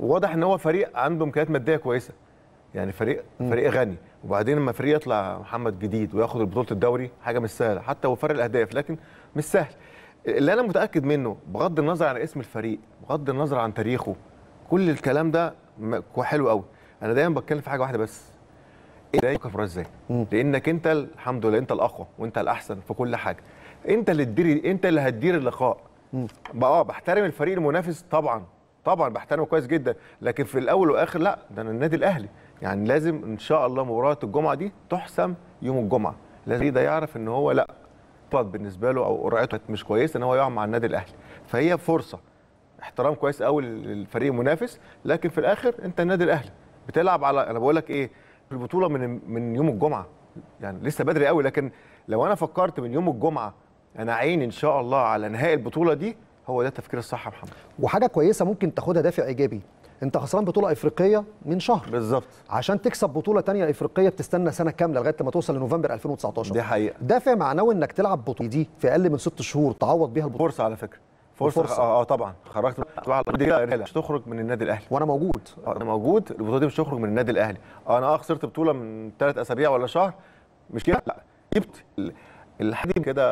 وواضح ان هو فريق عنده امكانيات ماديه كويسه يعني فريق فريق غني وبعدين لما فريق يطلع محمد جديد وياخد بطوله الدوري حاجه مش سهله حتى هو فرق الاهداف لكن مش سهل اللي انا متاكد منه بغض النظر عن اسم الفريق بغض النظر عن تاريخه كل الكلام ده م- حلو قوي انا دايما بتكلم في حاجه واحده بس انت ازاي المباراه ازاي لانك انت الحمد لله انت الاقوى وانت الاحسن في كل حاجه انت اللي تدير انت اللي هتدير اللقاء بقى اه بحترم الفريق المنافس طبعا طبعا بحترمه كويس جدا لكن في الاول والاخر لا ده انا النادي الاهلي يعني لازم ان شاء الله مباراه الجمعه دي تحسم يوم الجمعه لازم ده يعرف ان هو لا طلب بالنسبه له او قرعته مش كويسه ان هو يقع مع النادي الاهلي فهي فرصه احترام كويس قوي للفريق المنافس لكن في الاخر انت النادي الاهلي بتلعب على انا بقول لك ايه البطوله من من يوم الجمعه يعني لسه بدري قوي لكن لو انا فكرت من يوم الجمعه انا عيني ان شاء الله على نهائي البطوله دي هو ده التفكير الصح يا محمد وحاجه كويسه ممكن تاخدها دافع ايجابي انت خسران بطوله افريقيه من شهر بالظبط عشان تكسب بطوله تانية افريقيه بتستنى سنه كامله لغايه لما توصل لنوفمبر 2019 دي حقيقه دافع معنوي انك تلعب بطوله دي في اقل من ست شهور تعوض بيها البطوله فرصه على فكره فرصه, فرصة. اه, آه طبعا خرجت دي لا، مش تخرج من النادي الاهلي وانا موجود آه، انا موجود البطوله دي مش تخرج من النادي الاهلي آه، انا اه خسرت بطوله من ثلاث اسابيع ولا شهر مش كده لا جبت ال- الحديد كده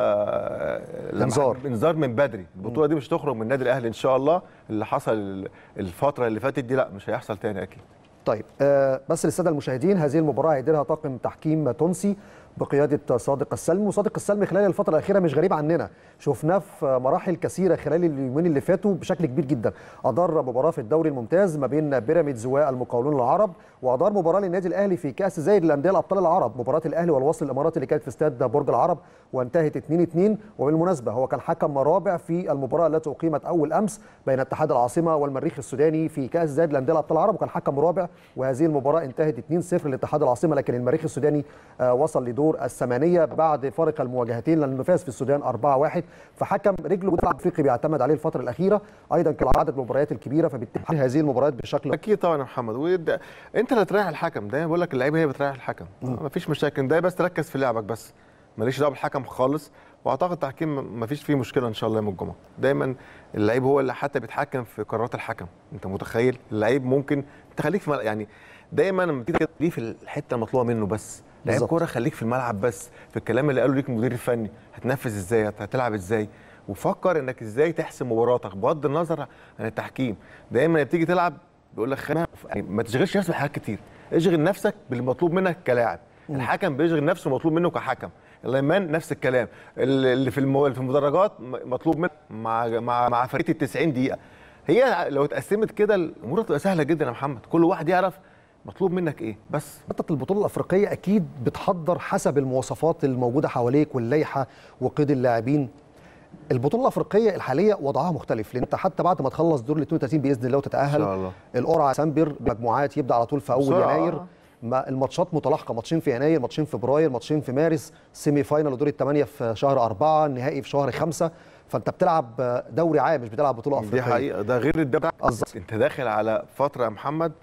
آه، لما- إنذار. انذار من بدري البطوله دي مش تخرج من النادي الاهلي ان شاء الله اللي حصل ال- الفتره اللي فاتت دي لا مش هيحصل تاني اكيد طيب آه بس للساده المشاهدين هذه المباراه هيديرها طاقم تحكيم تونسي بقياده صادق السلمي وصادق السلمي خلال الفتره الاخيره مش غريب عننا شفناه في مراحل كثيره خلال اليومين اللي فاتوا بشكل كبير جدا ادار مباراه في الدوري الممتاز ما بين بيراميدز والمقاولون العرب وادار مباراه للنادي الاهلي في كاس زايد للانديه الابطال العرب مباراه الاهلي والوصل الاماراتي اللي كانت في استاد برج العرب وانتهت 2-2 وبالمناسبه هو كان حكم رابع في المباراه التي اقيمت اول امس بين اتحاد العاصمه والمريخ السوداني في كاس زايد للانديه الابطال العرب وكان حكم رابع وهذه المباراه انتهت 2-0 لاتحاد العاصمه لكن المريخ السوداني آه، وصل لدور الثمانيه بعد فارق المواجهتين لانه فاز في السودان 4-1 فحكم رجله بتلعب افريقي بيعتمد عليه الفتره الاخيره ايضا كان عدد المباريات الكبيره فبالتالي هذه المباريات بشكل اكيد طبعا يا محمد وده انت اللي تريح الحكم دايما بقول لك اللعيبه هي بتريح الحكم ما فيش مشاكل ده بس تركز في لعبك بس ماليش دعوه بالحكم خالص واعتقد التحكيم ما فيش فيه مشكله ان شاء الله يوم الجمعه دايما اللعيب هو اللي حتى بيتحكم في قرارات الحكم انت متخيل اللعيب ممكن تخليك في مل... يعني دايما لما تيجي كده ليه في الحته المطلوبه منه بس لعيب بالظبط. كوره خليك في الملعب بس في الكلام اللي قاله ليك المدير الفني هتنفذ ازاي هتلعب ازاي وفكر انك ازاي تحسم مباراتك بغض النظر عن التحكيم دايما لما بتيجي تلعب بيقول لك خلينا يعني ما تشغلش نفسك بحاجات كتير اشغل نفسك بالمطلوب منك كلاعب الحكم بيشغل نفسه مطلوب منه كحكم الايمان نفس الكلام اللي في المو... في المدرجات م- مطلوب منك مع مع مع فريق ال 90 دقيقه هي لو اتقسمت كده الامور هتبقى سهله جدا يا محمد كل واحد يعرف مطلوب منك ايه بس خطه البطوله الافريقيه اكيد بتحضر حسب المواصفات الموجوده حواليك واللائحه وقيد اللاعبين البطوله الافريقيه الحاليه وضعها مختلف لان انت حتى بعد ما تخلص دور ال 32 باذن الله وتتاهل إن شاء الله. القرعه سامبر مجموعات يبدا على طول في اول بسرعة. يناير ما الماتشات متلاحقه ماتشين في يناير ماتشين في فبراير ماتشين في مارس سيمي فاينال ودور الثمانيه في شهر أربعة النهائي في شهر خمسة فانت بتلعب دوري عام مش بتلعب بطوله افريقيه دي حقيقه ده غير الدوري بالظبط. انت داخل على فتره يا محمد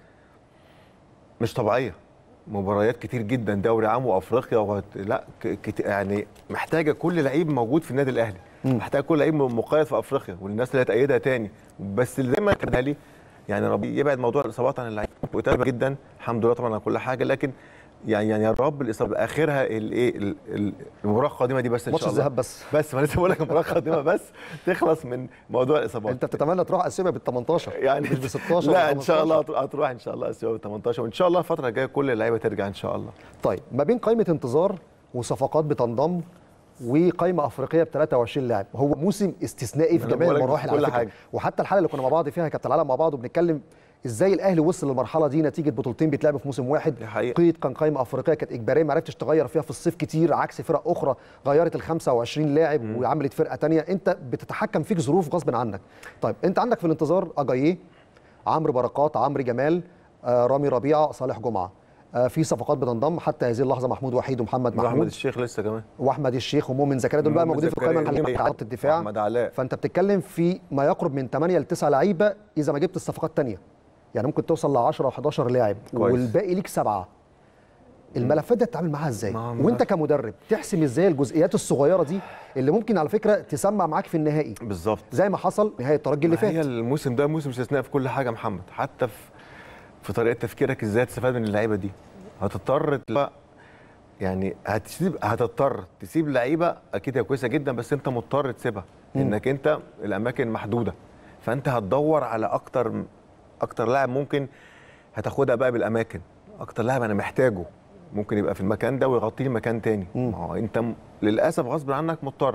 مش طبيعيه مباريات كتير جدا دوري عام وافريقيا وغت... لا ك... كت... يعني محتاجه كل لعيب موجود في النادي الاهلي محتاج كل لعيب مقيد في افريقيا والناس اللي هتأيدها تاني بس اللي دايما كان لي يعني ربي يبعد موضوع الاصابات عن اللعيبه وتابع جدا الحمد لله طبعا على كل حاجه لكن يعني يعني يا رب الاصابه اخرها الايه ال- ال- المباراه القادمه دي بس ان ماتش شاء الله الذهاب بس بس ما لسه بقول لك المباراه القادمه بس تخلص من موضوع الاصابات انت بتتمنى تروح اثيوبيا بال 18 يعني مش ب 16 لا ولا ان شاء 15. الله هتروح- هتروح ان شاء الله اسيوي 18 وان شاء الله الفتره الجايه كل اللعيبه ترجع ان شاء الله طيب ما بين قائمه انتظار وصفقات بتنضم وقائمه افريقيه ب 23 لاعب هو موسم استثنائي في أنا جميع بقولك المراحل في كل على فكرة. حاجة. وحتى الحلقه اللي كنا مع بعض فيها كابتن العالم مع بعض وبنتكلم ازاي الاهلي وصل للمرحله دي نتيجه بطولتين بيتلعبوا في موسم واحد دي حقيقة. قيد كان قائمه افريقيه كانت اجباريه ما عرفتش تغير فيها في الصيف كتير عكس فرق اخرى غيرت ال 25 لاعب وعملت فرقه تانية انت بتتحكم فيك ظروف غصب عنك طيب انت عندك في الانتظار اجاييه عمرو بركات عمرو جمال آه رامي ربيعه صالح جمعه آه في صفقات بتنضم حتى هذه اللحظه محمود وحيد ومحمد احمد محمود الشيخ لسه كمان واحمد الشيخ ومؤمن زكريا دول بقى مؤمن موجودين في زكريا. القائمه المحليه بتاعت الدفاع وأحمد علاء. فانت بتتكلم في ما يقرب من 8 ل 9 لعيبه اذا ما جبت الصفقات الثانيه يعني ممكن توصل ل 10 او 11 لاعب كويس. والباقي ليك سبعه الملفات دي هتتعامل معاها ازاي ما هو وانت كمدرب تحسم ازاي الجزئيات الصغيره دي اللي ممكن على فكره تسمع معاك في النهائي بالظبط زي ما حصل نهائي الترجي اللي ما هي فات الموسم ده موسم استثنائي في كل حاجه يا محمد حتى في في طريقه تفكيرك ازاي تستفاد من اللعيبه دي هتضطر تبقى يعني هتسيب هتضطر تسيب لعيبه اكيد هي كويسه جدا بس انت مضطر تسيبها انك انت الاماكن محدوده فانت هتدور على اكتر اكتر لاعب ممكن هتاخدها بقى بالاماكن اكتر لاعب انا محتاجه ممكن يبقى في المكان ده ويغطيه مكان تاني ما هو انت م- للاسف غصب عنك مضطر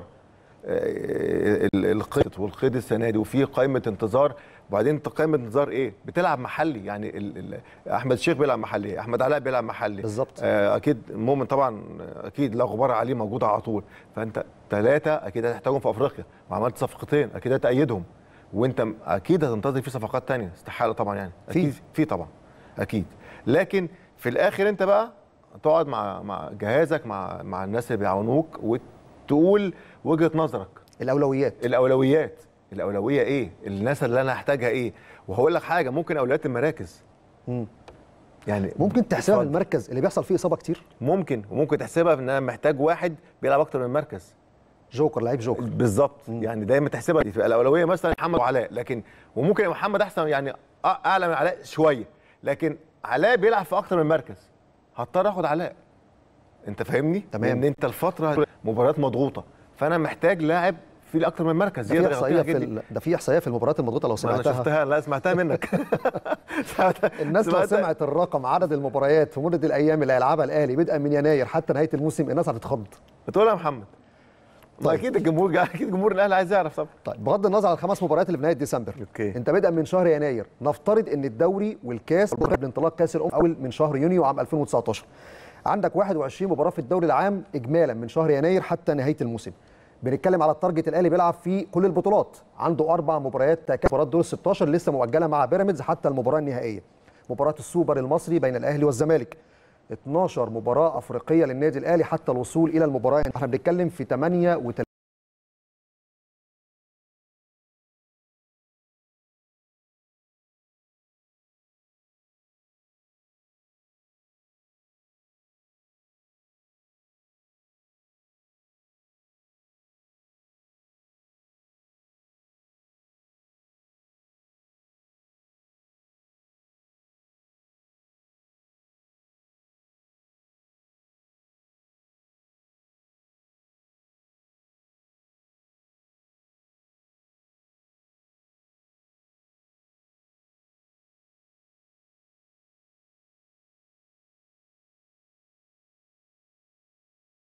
آه، ال- القيد والقيد السنه دي وفي قائمه انتظار وبعدين انت قائمه انتظار ايه؟ بتلعب محلي يعني ال ال احمد الشيخ بيلعب محلي، احمد علاء بيلعب محلي بالظبط. آه اكيد مؤمن طبعا آه، اكيد لا غبار عليه موجود على طول فانت ثلاثه اكيد هتحتاجهم في افريقيا وعملت صفقتين اكيد هتأيدهم وانت م- اكيد هتنتظر في صفقات تانية استحاله طبعا يعني في. اكيد في طبعا اكيد لكن في الاخر انت بقى تقعد مع مع جهازك مع مع الناس اللي بيعاونوك وتقول وجهه نظرك الاولويات الاولويات الاولويه ايه الناس اللي انا هحتاجها ايه وهقول لك حاجه ممكن اولويات المراكز مم. يعني ممكن تحسبها من اتفضل. المركز اللي بيحصل فيه اصابه كتير ممكن وممكن تحسبها في ان انا محتاج واحد بيلعب اكتر من مركز جوكر لعيب جوكر بالظبط يعني دايما تحسبها دي تبقى الاولويه مثلا محمد وعلاء لكن وممكن يبقى محمد احسن يعني أ- اعلى من علاء شويه لكن علاء بيلعب في اكتر من مركز هضطر اخد علاء انت فاهمني تمام. ان انت الفتره مباريات مضغوطه فانا محتاج لاعب في اكتر من مركز ده في يقدر احصائيه يغطيها في جدي. ال... ده في احصائيه في المباريات المضغوطه لو ما انا سمعتها شفتها لا سمعتها منك سمعتها- الناس لو سمعتها. سمعت الرقم عدد المباريات في مده الايام اللي هيلعبها الاهلي بدءا من يناير حتى نهايه الموسم الناس هتتخض بتقولها يا محمد ما طيب. اكيد الجمهور جا- اكيد جمهور الاهلي عايز يعرف طبعا طيب بغض النظر عن الخمس مباريات اللي في نهايه ديسمبر أوكي. انت بدءا من شهر يناير نفترض ان الدوري والكاس قبل انطلاق كاس الامم اول من شهر يونيو عام 2019 عندك 21 مباراه في الدوري العام اجمالا من شهر يناير حتى نهايه الموسم بنتكلم على التارجت الاهلي بيلعب في كل البطولات عنده اربع مباريات كاس مباراه دور ال 16 لسه مؤجله مع بيراميدز حتى المباراه النهائيه مباراه السوبر المصري بين الاهلي والزمالك 12 مباراه افريقيه للنادي الاهلي حتى الوصول الى المباراه احنا بنتكلم في 38